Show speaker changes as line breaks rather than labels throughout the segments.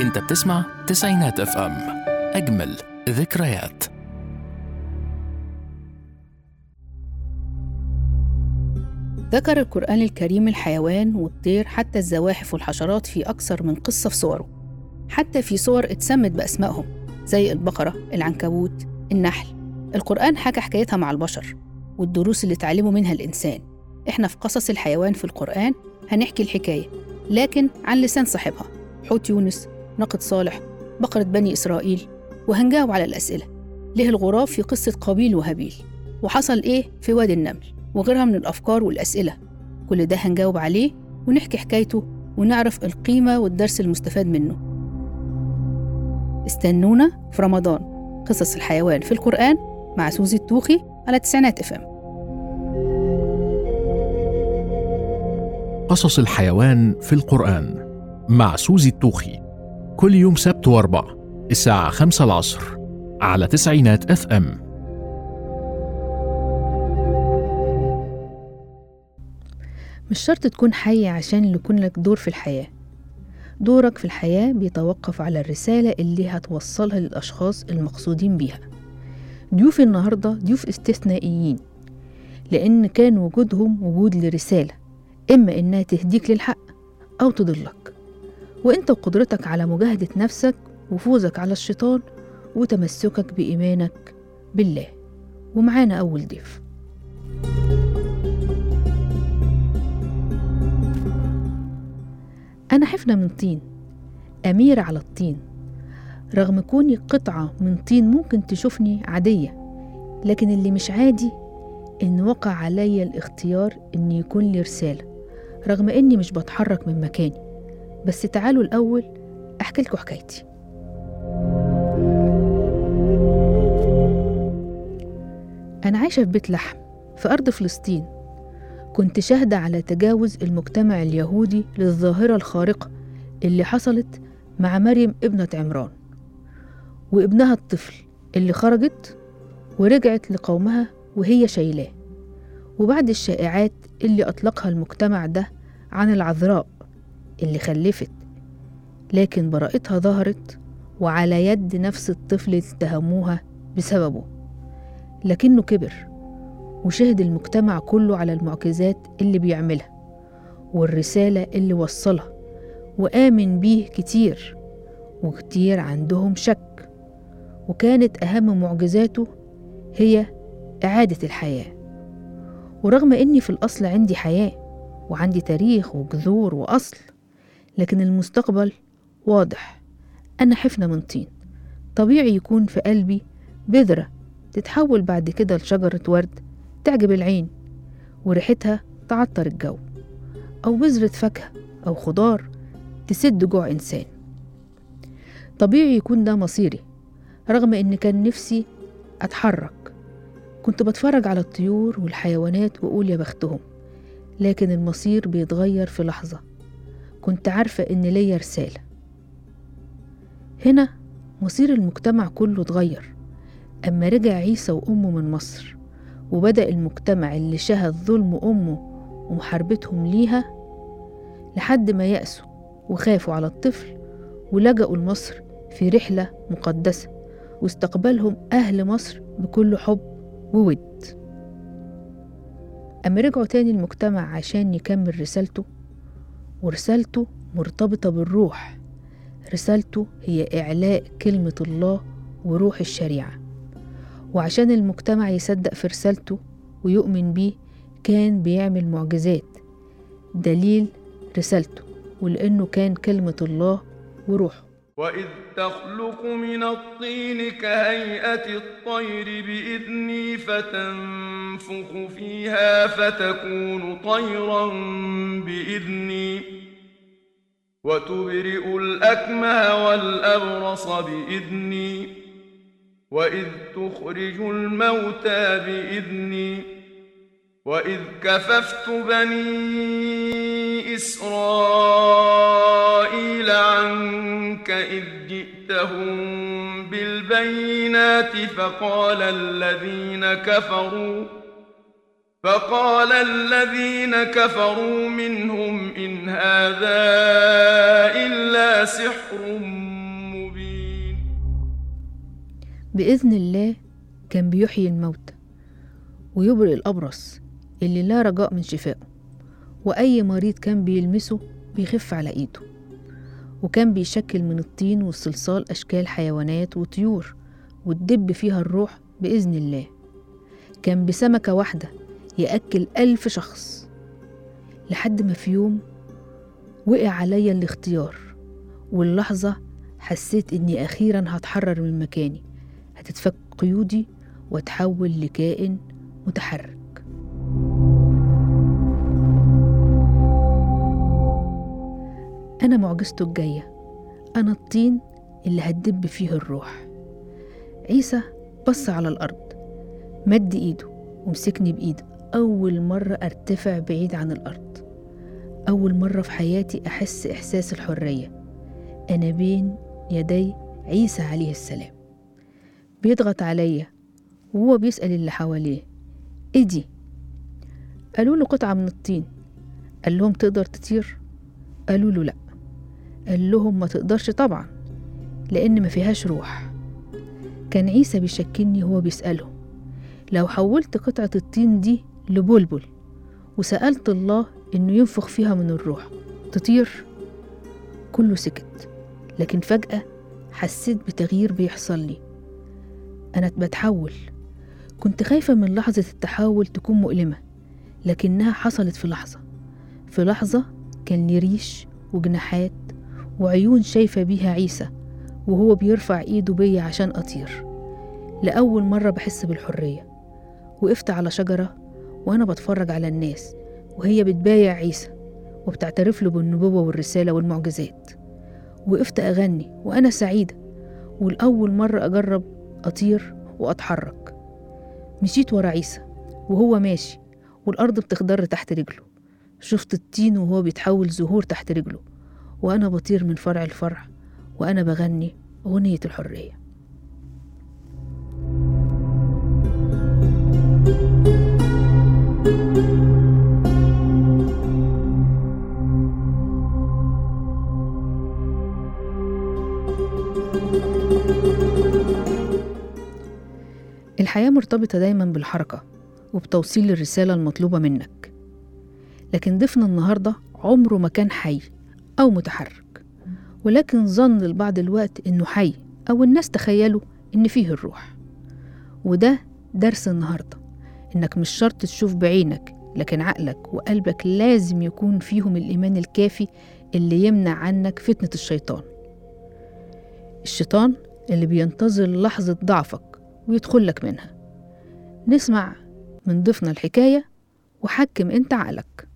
انت بتسمع تسعينات اف ام اجمل ذكريات
ذكر القرآن الكريم الحيوان والطير حتى الزواحف والحشرات في أكثر من قصة في صوره حتى في صور اتسمت بأسمائهم زي البقرة، العنكبوت، النحل القرآن حكى حكايتها مع البشر والدروس اللي اتعلموا منها الإنسان إحنا في قصص الحيوان في القرآن هنحكي الحكاية لكن عن لسان صاحبها حوت يونس، ناقة صالح، بقرة بني إسرائيل وهنجاوب على الأسئلة ليه الغراب في قصة قابيل وهابيل وحصل إيه في وادي النمل وغيرها من الأفكار والأسئلة كل ده هنجاوب عليه ونحكي حكايته ونعرف القيمة والدرس المستفاد منه استنونا في رمضان قصص الحيوان في القرآن مع سوزي التوخي على تسعينات اف ام
قصص الحيوان في القرآن مع سوزي التوخي كل يوم سبت واربع الساعة خمسة العصر على تسعينات اف ام
مش شرط تكون حي عشان يكون لك دور في الحياة دورك في الحياة بيتوقف على الرسالة اللي هتوصلها للأشخاص المقصودين بيها ضيوف النهاردة ضيوف استثنائيين لأن كان وجودهم وجود لرسالة إما إنها تهديك للحق أو تضلك وإنت وقدرتك على مجاهدة نفسك وفوزك على الشيطان وتمسكك بإيمانك بالله ومعانا أول ضيف أنا حفنة من طين أميرة على الطين رغم كوني قطعة من طين ممكن تشوفني عادية لكن اللي مش عادي إن وقع عليا الاختيار إن يكون لي رسالة رغم إني مش بتحرك من مكاني بس تعالوا الأول أحكي لكم حكايتي أنا عايشة في بيت لحم في أرض فلسطين كنت شاهدة على تجاوز المجتمع اليهودي للظاهرة الخارقة اللي حصلت مع مريم ابنة عمران وابنها الطفل اللي خرجت ورجعت لقومها وهي شايلاه وبعد الشائعات اللي أطلقها المجتمع ده عن العذراء اللي خلفت لكن براءتها ظهرت وعلى يد نفس الطفل اللي اتهموها بسببه لكنه كبر وشهد المجتمع كله على المعجزات اللي بيعملها والرسالة اللي وصلها وآمن بيه كتير وكتير عندهم شك وكانت أهم معجزاته هي إعادة الحياة ورغم إني في الأصل عندي حياة وعندي تاريخ وجذور وأصل لكن المستقبل واضح أنا حفنة من طين طبيعي يكون في قلبي بذرة تتحول بعد كده لشجرة ورد تعجب العين وريحتها تعطر الجو أو بذرة فاكهة أو خضار تسد جوع إنسان طبيعي يكون ده مصيري رغم إن كان نفسي أتحرك كنت بتفرج على الطيور والحيوانات وأقول يا بختهم لكن المصير بيتغير في لحظة كنت عارفة إن ليا رسالة هنا مصير المجتمع كله اتغير أما رجع عيسى وأمه من مصر وبدأ المجتمع اللي شهد ظلم أمه ومحاربتهم ليها لحد ما يأسوا وخافوا على الطفل ولجأوا لمصر في رحلة مقدسة واستقبلهم أهل مصر بكل حب وود أما رجعوا تاني المجتمع عشان يكمل رسالته ورسالته مرتبطة بالروح رسالته هي إعلاء كلمة الله وروح الشريعة وعشان المجتمع يصدق في رسالته ويؤمن بيه كان بيعمل معجزات دليل رسالته ولأنه كان كلمة الله وروحه
وإذ تخلق من الطين كهيئة الطير بإذني فتنفخ فيها فتكون طيرا بإذني وتبرئ الأكمه والأبرص بإذني وإذ تخرج الموتى بإذني وإذ كففت بني إسرائيل عنك إذ جئتهم بالبينات فقال الذين كفروا فقال الذين كفروا منهم إن هذا إلا سحر
بإذن الله كان بيحيي الموتى ويبرئ الأبرص اللي لا رجاء من شفائه وأي مريض كان بيلمسه بيخف على إيده وكان بيشكل من الطين والصلصال أشكال حيوانات وطيور وتدب فيها الروح بإذن الله كان بسمكة واحدة يأكل ألف شخص لحد ما في يوم وقع عليا الاختيار واللحظة حسيت إني أخيرا هتحرر من مكاني هتتفك قيودي واتحول لكائن متحرك أنا معجزته الجاية أنا الطين اللي هتدب فيه الروح عيسى بص على الأرض مد إيده ومسكني بإيده أول مرة أرتفع بعيد عن الأرض أول مرة في حياتي أحس إحساس الحرية أنا بين يدي عيسى عليه السلام بيضغط عليا وهو بيسأل اللي حواليه إيه دي؟ قالوا له قطعة من الطين قال لهم تقدر تطير؟ قالوا له لأ قال لهم ما تقدرش طبعا لأن ما فيهاش روح كان عيسى بيشكلني وهو بيسأله لو حولت قطعة الطين دي لبلبل وسألت الله إنه ينفخ فيها من الروح تطير كله سكت لكن فجأة حسيت بتغيير بيحصل لي أنا بتحول كنت خايفة من لحظة التحول تكون مؤلمة لكنها حصلت في لحظة في لحظة كان لي ريش وجناحات وعيون شايفة بيها عيسى وهو بيرفع ايده بيا عشان أطير لأول مرة بحس بالحرية وقفت على شجرة وأنا بتفرج على الناس وهي بتبايع عيسى وبتعترف له بالنبوة والرسالة والمعجزات وقفت أغني وأنا سعيدة والأول مرة أجرب أطير وأتحرك مشيت ورا عيسى وهو ماشي والأرض بتخضر تحت رجله شفت الطين وهو بيتحول زهور تحت رجله وأنا بطير من فرع لفرع وأنا بغني أغنية الحرية الحياة مرتبطة دايما بالحركة وبتوصيل الرسالة المطلوبة منك لكن ضيفنا النهاردة عمره ما كان حي أو متحرك ولكن ظن البعض الوقت إنه حي أو الناس تخيلوا إن فيه الروح وده درس النهاردة إنك مش شرط تشوف بعينك لكن عقلك وقلبك لازم يكون فيهم الإيمان الكافي اللي يمنع عنك فتنة الشيطان الشيطان اللي بينتظر لحظة ضعفك ويدخل لك منها نسمع من ضيفنا الحكاية وحكم انت عقلك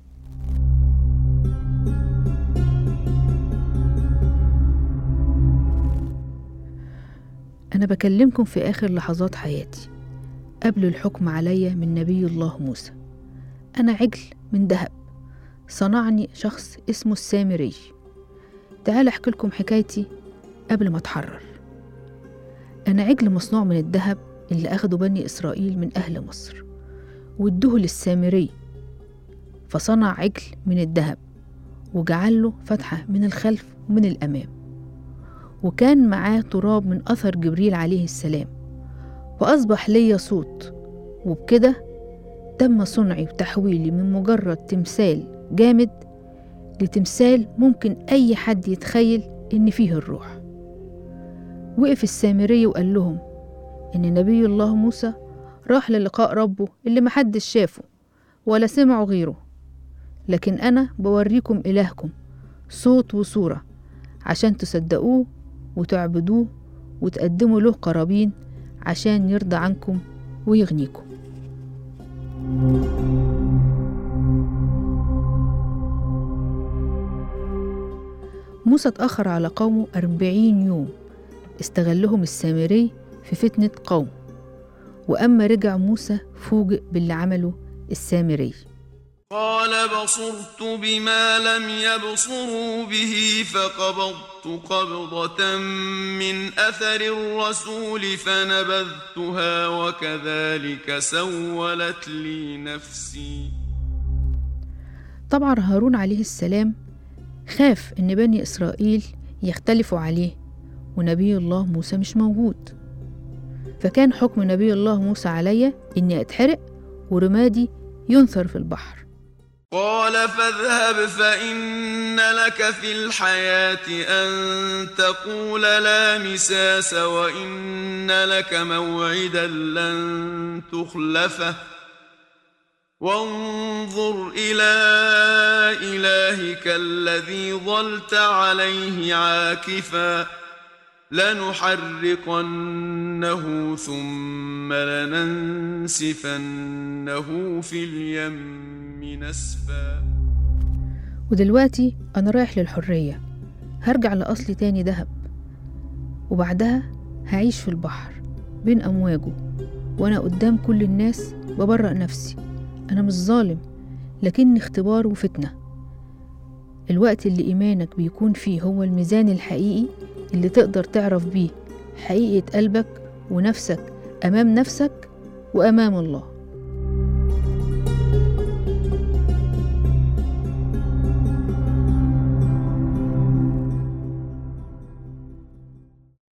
أنا بكلمكم في آخر لحظات حياتي قبل الحكم عليا من نبي الله موسى أنا عجل من ذهب صنعني شخص اسمه السامري تعال أحكي لكم حكايتي قبل ما أتحرر أنا عجل مصنوع من الذهب اللي أخده بني إسرائيل من أهل مصر وادوه للسامري فصنع عجل من الذهب وجعل له فتحة من الخلف ومن الأمام وكان معاه تراب من أثر جبريل عليه السلام وأصبح ليا صوت وبكده تم صنعي وتحويلي من مجرد تمثال جامد لتمثال ممكن أي حد يتخيل إن فيه الروح وقف السامري وقال لهم إن نبي الله موسى راح للقاء ربه اللي محدش شافه ولا سمعه غيره لكن أنا بوريكم إلهكم صوت وصورة عشان تصدقوه وتعبدوه وتقدموا له قرابين عشان يرضى عنكم ويغنيكم موسى اتأخر على قومه أربعين يوم استغلهم السامري في فتنة قوم وأما رجع موسى فوجئ باللي عمله السامري
قال بصرت بما لم يبصروا به فقبضت قبضة من أثر الرسول فنبذتها وكذلك سولت لي نفسي
طبعا هارون عليه السلام خاف إن بني إسرائيل يختلفوا عليه ونبي الله موسى مش موجود فكان حكم نبي الله موسى عليا إني أتحرق ورمادي ينثر في البحر
قال فاذهب فإن لك في الحياة أن تقول لا مساس وإن لك موعدا لن تخلفه وانظر إلى إلهك الذي ظلت عليه عاكفا لنحرقنه ثم لننسفنه في اليم نسفا
ودلوقتي أنا رايح للحرية هرجع لأصلي تاني دهب وبعدها هعيش في البحر بين أمواجه وأنا قدام كل الناس ببرأ نفسي أنا مش ظالم لكني اختبار وفتنة الوقت اللي إيمانك بيكون فيه هو الميزان الحقيقي اللي تقدر تعرف بيه حقيقة قلبك ونفسك أمام نفسك وأمام الله